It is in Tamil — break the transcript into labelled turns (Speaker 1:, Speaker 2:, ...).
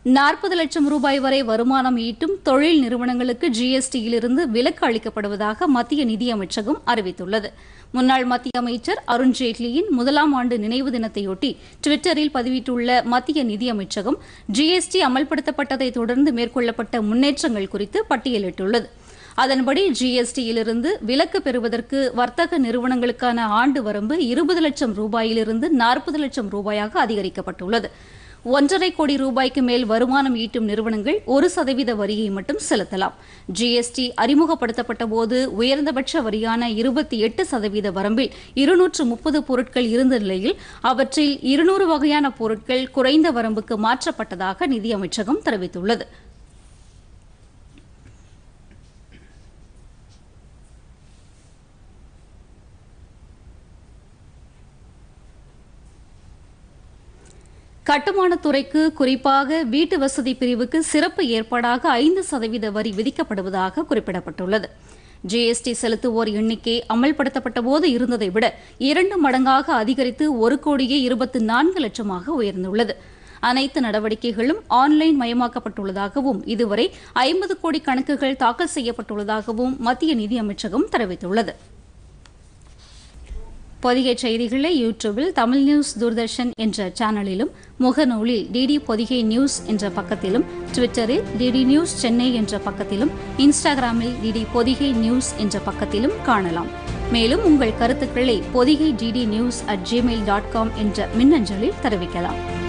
Speaker 1: நாற்பது லட்சம் ரூபாய் வரை வருமானம் ஈட்டும் தொழில் நிறுவனங்களுக்கு ஜிஎஸ்டியிலிருந்து விலக்கு அளிக்கப்படுவதாக மத்திய நிதியமைச்சகம் அறிவித்துள்ளது முன்னாள் மத்திய அமைச்சர் அருண்ஜேட்லியின் முதலாம் ஆண்டு நினைவு தினத்தையொட்டி டுவிட்டரில் பதிவிட்டுள்ள மத்திய நிதியமைச்சகம் ஜிஎஸ்டி அமல்படுத்தப்பட்டதை தொடர்ந்து மேற்கொள்ளப்பட்ட முன்னேற்றங்கள் குறித்து பட்டியலிட்டுள்ளது அதன்படி ஜிஎஸ்டியிலிருந்து விலக்கு பெறுவதற்கு வர்த்தக நிறுவனங்களுக்கான ஆண்டு வரம்பு இருபது லட்சம் ரூபாயிலிருந்து நாற்பது லட்சம் ரூபாயாக அதிகரிக்கப்பட்டுள்ளது ஒன்றரை கோடி ரூபாய்க்கு மேல் வருமானம் ஈட்டும் நிறுவனங்கள் ஒரு சதவீத வரியை மட்டும் செலுத்தலாம் ஜிஎஸ்டி அறிமுகப்படுத்தப்பட்ட போது உயர்ந்தபட்ச வரியான இருபத்தி எட்டு சதவீத வரம்பில் இருநூற்று முப்பது பொருட்கள் இருந்த நிலையில் அவற்றில் இருநூறு வகையான பொருட்கள் குறைந்த வரம்புக்கு மாற்றப்பட்டதாக நிதியமைச்சகம் தெரிவித்துள்ளது கட்டுமானத் துறைக்கு குறிப்பாக வீட்டு வசதி பிரிவுக்கு சிறப்பு ஏற்பாடாக ஐந்து சதவீத வரி விதிக்கப்படுவதாக குறிப்பிடப்பட்டுள்ளது ஜிஎஸ்டி செலுத்துவோர் எண்ணிக்கை அமல்படுத்தப்பட்ட போது இருந்ததை விட இரண்டு மடங்காக அதிகரித்து ஒரு கோடியே இருபத்தி நான்கு லட்சமாக உயர்ந்துள்ளது அனைத்து நடவடிக்கைகளும் ஆன்லைன் மயமாக்கப்பட்டுள்ளதாகவும் இதுவரை ஐம்பது கோடி கணக்குகள் தாக்கல் செய்யப்பட்டுள்ளதாகவும் மத்திய நிதியமைச்சகம் தெரிவித்துள்ளது பொதிகை செய்திகளை யூடியூபில் தமிழ் நியூஸ் தூர்தர்ஷன் என்ற சேனலிலும் முகநூலில் டிடி பொதிகை நியூஸ் என்ற பக்கத்திலும் ட்விட்டரில் டிடி நியூஸ் சென்னை என்ற பக்கத்திலும் இன்ஸ்டாகிராமில் டிடி பொதிகை நியூஸ் என்ற பக்கத்திலும் காணலாம் மேலும் உங்கள் கருத்துக்களை Podhigai D D news at Gmail dot com என்ற மின்னஞ்சலில் தெரிவிக்கலாம்